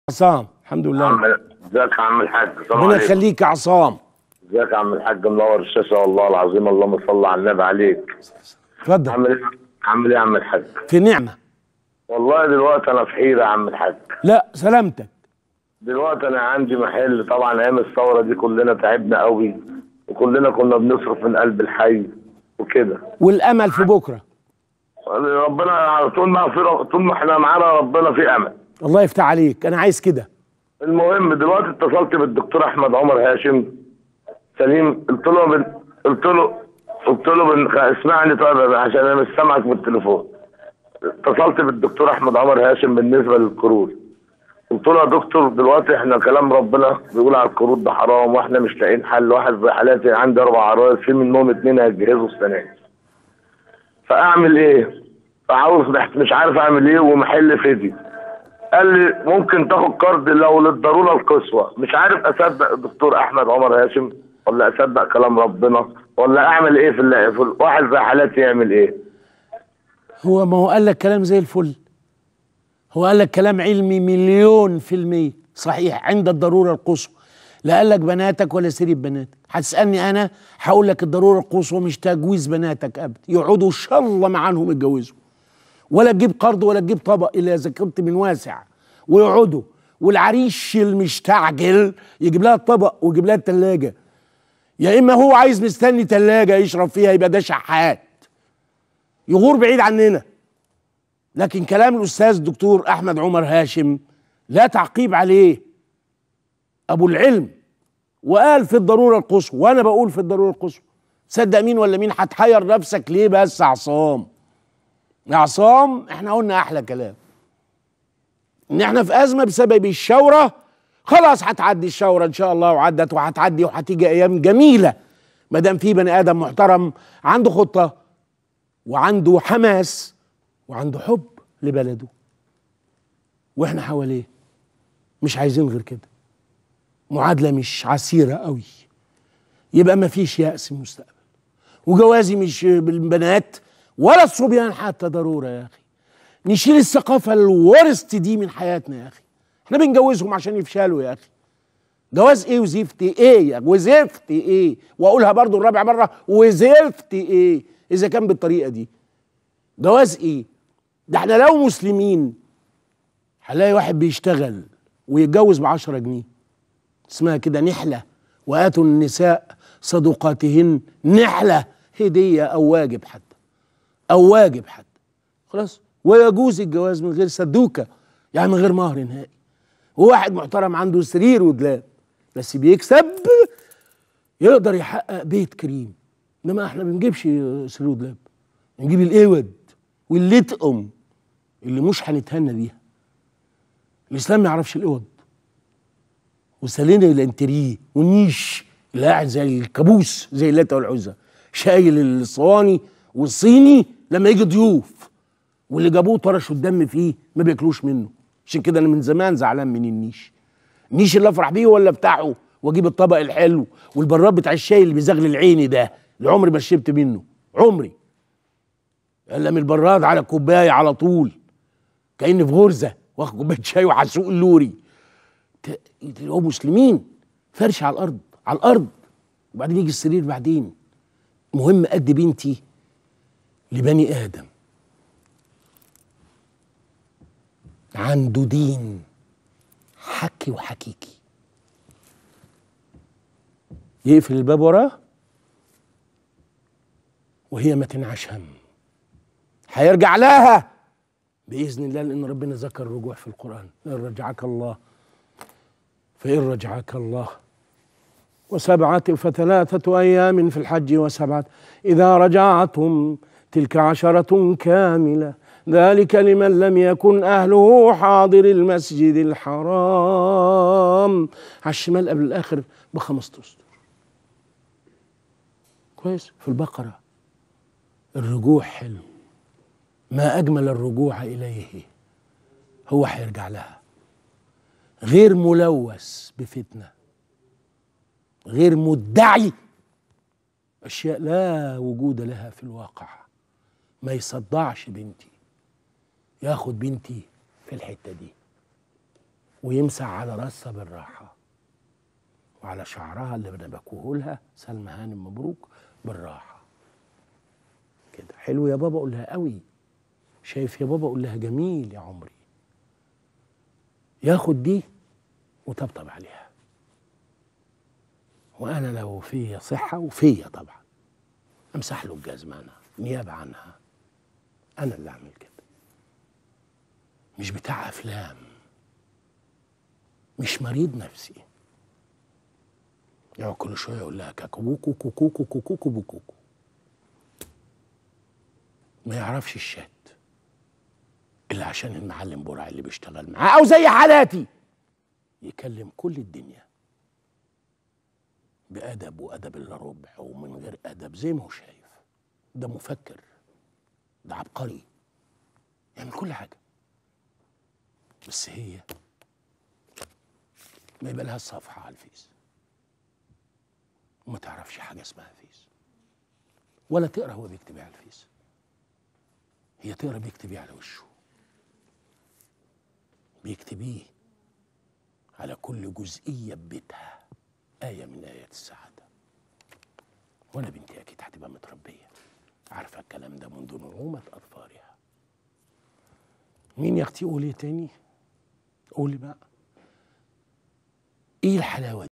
عصام الحمد لله عم ازيك يا عم الحاج السلام ربنا عليكم يخليك يا عصام ازيك يا عم الحاج منور الشاشه والله العظيم اللهم صل على النبي عليك اتفضل عامل ايه عامل ايه يا عم الحاج في نعمه والله دلوقتي انا في حيره يا عم الحاج لا سلامتك دلوقتي انا عندي محل طبعا ايام الثوره دي كلنا تعبنا قوي وكلنا كنا بنصرف من قلب الحي وكده والامل في بكره ربنا طول ما في طول ما احنا معانا ربنا في امل الله يفتح عليك انا عايز كده المهم دلوقتي اتصلت بالدكتور احمد عمر هاشم سليم قلت له بن... قلت له قلت له بن... اسمعني طيب عشان انا مش سامعك بالتليفون اتصلت بالدكتور احمد عمر هاشم بالنسبه للقروض قلت له يا دكتور دلوقتي احنا كلام ربنا بيقول على القروض ده حرام واحنا مش لاقيين حل واحد زي حالاتي عندي اربع عرايس في منهم اتنين هيتجهزوا السنه دي فاعمل ايه؟ فعاوز مش عارف اعمل ايه ومحل فدي قال لي ممكن تاخد قرض لو للضروره القصوى مش عارف اصدق الدكتور احمد عمر هاشم ولا اصدق كلام ربنا ولا اعمل ايه في, اللي في واحد زي حالاتي يعمل ايه هو ما هو قال لك كلام زي الفل هو قال لك كلام علمي مليون في المية صحيح عند الضرورة القصوى لا قال لك بناتك ولا سريب بناتك هتسألني أنا هقول لك الضرورة القصوى مش تجويز بناتك أبدا يقعدوا إن شاء الله معاهم يتجوزوا ولا تجيب قرض ولا تجيب طبق إلا إذا كنت من واسع ويقعدوا والعريش المستعجل يجيب لها الطبق ويجيب لها التلاجة يا إما هو عايز مستني تلاجة يشرب فيها يبقى ده شحات يغور بعيد عننا لكن كلام الاستاذ الدكتور احمد عمر هاشم لا تعقيب عليه ابو العلم وقال في الضروره القصوى وانا بقول في الضروره القصوى صدق مين ولا مين هتحير نفسك ليه بس يا عصام يا عصام احنا قلنا احلى كلام ان احنا في ازمه بسبب الشوره خلاص هتعدي الشوره ان شاء الله وعدت وهتعدي وهتيجي ايام جميله ما دام في بني ادم محترم عنده خطه وعنده حماس وعنده حب لبلده واحنا حواليه مش عايزين غير كده معادله مش عسيره قوي يبقى ما فيش يأس المستقبل وجوازي مش بالبنات ولا الصبيان حتى ضروره يا اخي نشيل الثقافه الورست دي من حياتنا يا اخي احنا بنجوزهم عشان يفشلوا يا اخي جواز ايه وزفت ايه يا وزفت ايه واقولها برضو الرابع مره وزفت ايه اذا كان بالطريقه دي جواز ايه ده احنا لو مسلمين هنلاقي واحد بيشتغل ويتجوز ب 10 جنيه اسمها كده نحله واتوا النساء صدقاتهن نحله هديه او واجب حتى او واجب حتى خلاص ويجوز الجواز من غير سدوكه يعني من غير مهر نهائي وواحد محترم عنده سرير ودلاب بس بيكسب يقدر يحقق بيت كريم انما احنا ما بنجيبش سرير ودلاب نجيب الايود واللتقم اللي مش هنتهنى بيها الاسلام ما يعرفش الاوض وسالينا الانتريه والنيش اللي قاعد زي الكابوس زي اللات والعزى شايل الصواني والصيني لما يجي ضيوف واللي جابوه طرشوا الدم فيه ما بياكلوش منه عشان كده انا من زمان زعلان من النيش النيش اللي افرح بيه ولا بتاعه واجيب الطبق الحلو والبراد بتاع الشاي اللي بيزغلل عيني ده اللي عمري ما شربت منه عمري الا من البراد على كوبايه على طول كاني في غرزه واخد كوبايه شاي وهسوق اللوري هو مسلمين فرش على الارض على الارض وبعدين يجي السرير بعدين مهم قد بنتي لبني ادم عنده دين حكي وحكيكي يقفل الباب وراه وهي ما تنعش هم هيرجع لها باذن الله لان ربنا ذكر الرجوع في القران ان رجعك الله فان رجعك الله وسبعة فثلاثة أيام في الحج وسبعة إذا رجعتم تلك عشرة كاملة ذلك لمن لم يكن أهله حاضر المسجد الحرام على الشمال قبل الآخر بخمسة أسطر كويس في البقرة الرجوع حلو ما أجمل الرجوع إليه هو هيرجع لها غير ملوث بفتنة غير مدعي أشياء لا وجود لها في الواقع ما يصدعش بنتي ياخد بنتي في الحتة دي ويمسح على راسها بالراحه وعلى شعرها اللي انا بكوه لها سلمى هانم مبروك بالراحه كده حلو يا بابا قول لها قوي شايف يا بابا قول لها جميل يا عمري ياخد دي وطبطب عليها وانا لو فيا صحه وفيا طبعا امسح له الجزمه انا نيابه عنها انا اللي اعمل كده مش بتاع افلام مش مريض نفسي يقعد كل شويه يقول لها كاكوكو كوكوكو كوكوكو بوكوكو ما يعرفش الشات الا عشان المعلم برع اللي بيشتغل معاه او زي حالاتي يكلم كل الدنيا بأدب وأدب إلا ربع ومن غير أدب زي ما هو شايف ده مفكر ده عبقري يعمل كل حاجة بس هي ما يبقى لها صفحة على الفيس وما تعرفش حاجة اسمها فيس ولا تقرا هو بيكتب ايه على الفيس هي تقرا بيكتب ايه على وشه بيكتب ايه على كل جزئية ببيتها آية من آيات السعادة وأنا بنتي أكيد هتبقى متربية عارفة الكلام ده منذ نعومة أظفارها مين يا أختي قولي تاني قولي بقى إيه الحلاوة